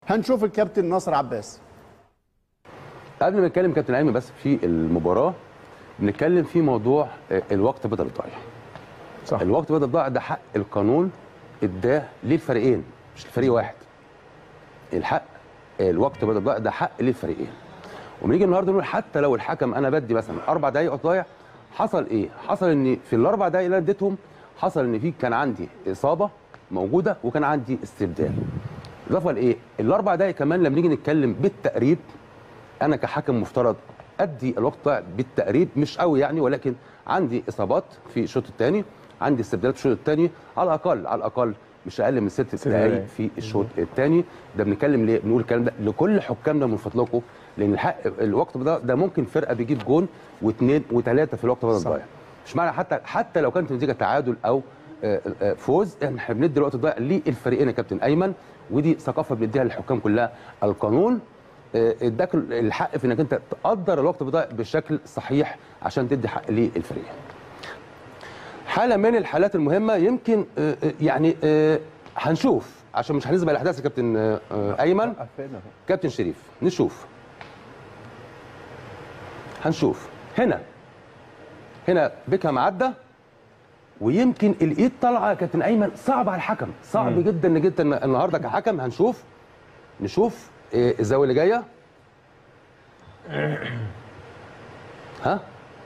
هنشوف الكابتن ناصر عباس قبل ما نتكلم كابتن ايمن بس في المباراه بنتكلم في موضوع آه، الوقت بدل الضايع صح الوقت بدل الضايع ده حق القانون اداه للفريقين مش لفريق واحد الحق الوقت بدل الضايع ده حق للفريقين وبنيجي النهارده نقول حتى لو الحكم انا بدي مثلا اربع دقائق وقت ضايع حصل ايه؟ حصل ان في الاربع دقائق اللي انا اديتهم حصل ان في كان عندي اصابه موجوده وكان عندي استبدال اضافه لايه؟ الاربع دقائق كمان لما نيجي نتكلم بالتقريب انا كحكم مفترض ادي الوقت ضايع بالتقريب مش قوي يعني ولكن عندي اصابات في الشوط الثاني عندي استبدالات في الشوط الثاني على الاقل على الاقل مش اقل من ست دقائق دقايق. في الشوط الثاني ده بنتكلم ليه بنقول الكلام ده لكل حكامنا من فضلكم لان الحق الوقت ده ده ممكن فرقه بيجيب جون واثنين وثلاثه في الوقت بدل الضايع مش معنى حتى حتى لو كانت النتيجه تعادل او آه، آه، فوز احنا بندي الوقت الضايع للفريقين يا كابتن ايمن ودي ثقافه بنديها للحكام كلها القانون آه، اداك الحق في انك انت تقدر الوقت الضايع بشكل صحيح عشان تدي حق للفريق حاله من الحالات المهمه يمكن آه، آه، يعني آه، هنشوف عشان مش هنسبق الاحداث يا كابتن آه، آه، ايمن كابتن شريف نشوف هنشوف هنا هنا بيكهام عدى ويمكن الايد طالعه يا كابتن ايمن صعب على الحكم صعب جدا جدا النهارده كحكم هنشوف نشوف إيه الزاويه اللي جايه ها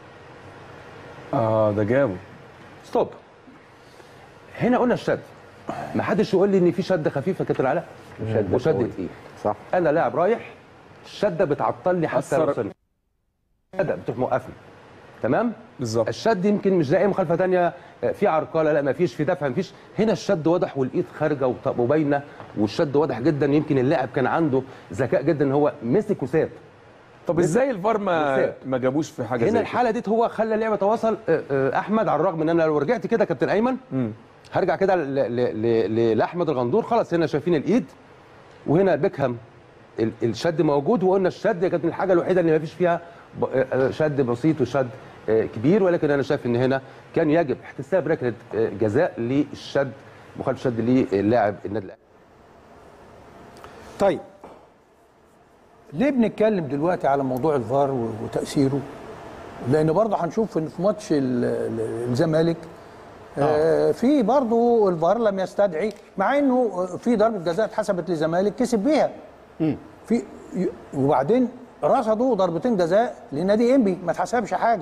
اه ده جابه ستوب هنا قلنا الشد ما حدش يقول لي ان في شد خفيف يا كابتن علاء شد وشد قوي. تقيل صح انا لاعب رايح الشده بتعطل لي حتى أثر- لو وصلت. الشده بتروح موقفني تمام بالظبط الشد يمكن مش زي اي مخالفه تانية آه، في عرقله لا ما فيش في دفع ما فيش هنا الشد واضح والايد خارجه وط- وباينه والشد واضح جدا يمكن اللاعب كان عنده ذكاء جدا ان هو مسك وساب طب ازاي الفار ما بالذات. ما جابوش في حاجه زي هنا كده؟ الحاله دي هو خلى اللعبه تواصل آه، آه، احمد على الرغم ان انا لو رجعت كده كابتن ايمن مم. هرجع كده ل- ل- ل- لاحمد الغندور خلاص هنا شايفين الايد وهنا بيكهام ال- الشد موجود وقلنا الشد كانت الحاجه الوحيده اللي ما فيش فيها ب- آه، شد بسيط وشد آه، كبير ولكن انا شايف ان هنا كان يجب احتساب ركله آه، جزاء للشد مخالف شد للاعب النادي الاهلي طيب ليه بنتكلم دلوقتي على موضوع الفار و- وتأثيره؟ لأن برضه هنشوف إن في ماتش ال- ال- الزمالك آه في برضه الفار لم يستدعي مع إنه في ضربة جزاء اتحسبت للزمالك كسب بيها. في ي- وبعدين رصدوا ضربتين جزاء لنادي انبي ما اتحسبش حاجه.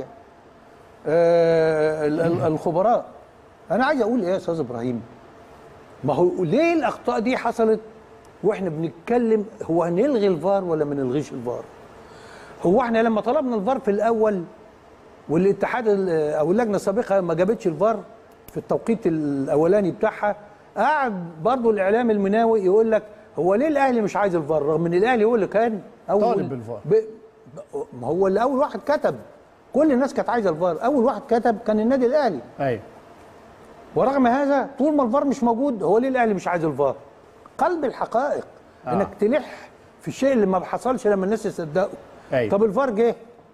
آه ال- ال- الخبراء انا عايز اقول ايه يا استاذ ابراهيم؟ ما هو ليه الاخطاء دي حصلت واحنا بنتكلم هو هنلغي الفار ولا ما نلغيش الفار هو احنا لما طلبنا الفار في الاول والاتحاد ال- او اللجنه السابقه ما جابتش الفار في التوقيت الاولاني بتاعها قعد برضه الاعلام المناوي يقول لك هو ليه الاهلي مش عايز الفار رغم ان الاهلي هو اللي كان اول طالب بالفار. ب... ما هو اللي اول واحد كتب كل الناس كانت عايزه الفار اول واحد كتب كان النادي الاهلي ايوه ورغم هذا طول ما الفار مش موجود هو ليه الاهلي مش عايز الفار قلب الحقائق آه. انك تلح في الشيء اللي ما حصلش لما الناس يصدقوا أيوة. طب الفار جه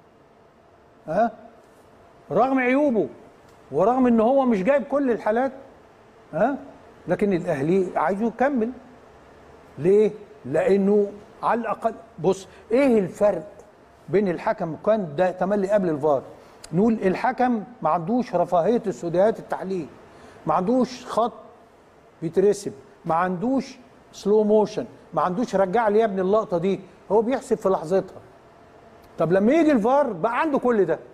ها رغم عيوبه ورغم ان هو مش جايب كل الحالات ها لكن الاهلي عايزه يكمل ليه لانه على الاقل بص ايه الفرق بين الحكم كان ده تملي قبل الفار نقول الحكم ما عندوش رفاهيه السوداءات التحليل ما عندوش خط بيترسم ما عندوش سلو موشن ما عندوش رجع لي يا ابني اللقطه دي هو بيحسب في لحظتها طب لما يجي الفار بقى عنده كل ده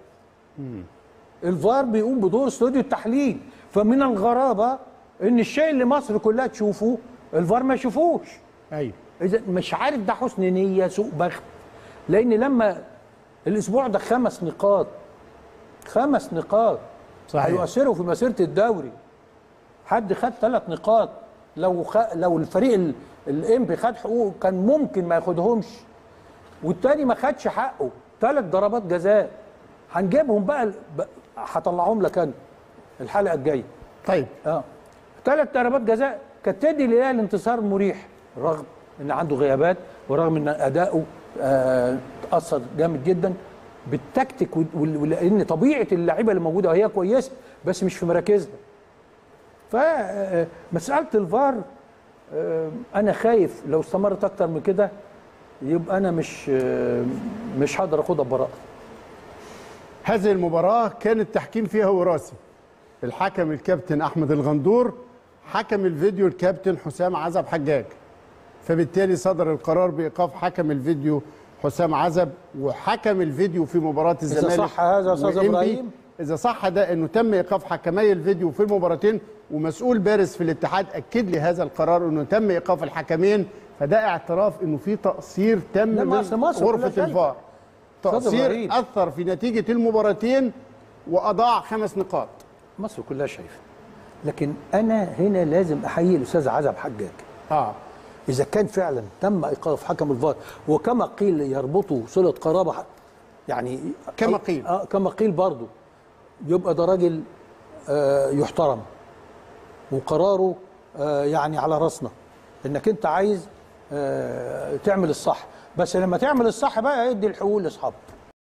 الفار بيقوم بدور استوديو التحليل فمن الغرابه ان الشيء اللي مصر كلها تشوفه الفار ما يشوفوش ايوه اذا مش عارف ده حسن نيه سوء بخت لان لما الاسبوع ده خمس نقاط خمس نقاط صحيح. هيؤثروا في مسيره الدوري حد خد ثلاث نقاط لو خ... لو الفريق ال- الانبي خد حقوقه كان ممكن ما ياخدهمش والتاني ما خدش حقه ثلاث ضربات جزاء هنجيبهم بقى ال- ب- هطلعهم لك انا الحلقه الجايه طيب اه ثلاث ضربات جزاء كانت تدي للاهلي انتصار مريح رغم ان عنده غيابات ورغم ان اداؤه آه تاثر جامد جدا بالتكتيك وال- وال- ولان طبيعه اللعيبه اللي موجوده هي كويسه بس مش في مراكزها فمساله الفار آه، انا خايف لو استمرت اكتر من كده يبقى انا مش آه، مش هقدر اخدها ببراءه هذه المباراة كان التحكيم فيها وراثي الحكم الكابتن أحمد الغندور حكم الفيديو الكابتن حسام عزب حجاج فبالتالي صدر القرار بإيقاف حكم الفيديو حسام عزب وحكم الفيديو في مباراة الزمالك صح هذا يا أستاذ وإنبي. إبراهيم. إذا صح ده إنه تم إيقاف حكمي الفيديو في المباراتين ومسؤول بارز في الاتحاد أكد لي هذا القرار إنه تم إيقاف الحكمين فده اعتراف إنه في تقصير تم لا، ما من أصل مصر كلها غرفة شايفة. الفار أستاذ تقصير إبراهيم. اثر في نتيجه المباراتين واضاع خمس نقاط مصر كلها شايفه لكن انا هنا لازم احيي الاستاذ عزب حجاج اه اذا كان فعلا تم ايقاف حكم الفار وكما قيل يربطوا صله قرابه ح- يعني كما قيل. آه كما قيل برضه يبقى ده راجل آه يحترم وقراره آه يعني على راسنا انك انت عايز آه تعمل الصح بس لما تعمل الصح بقى ادي الحقوق لاصحابك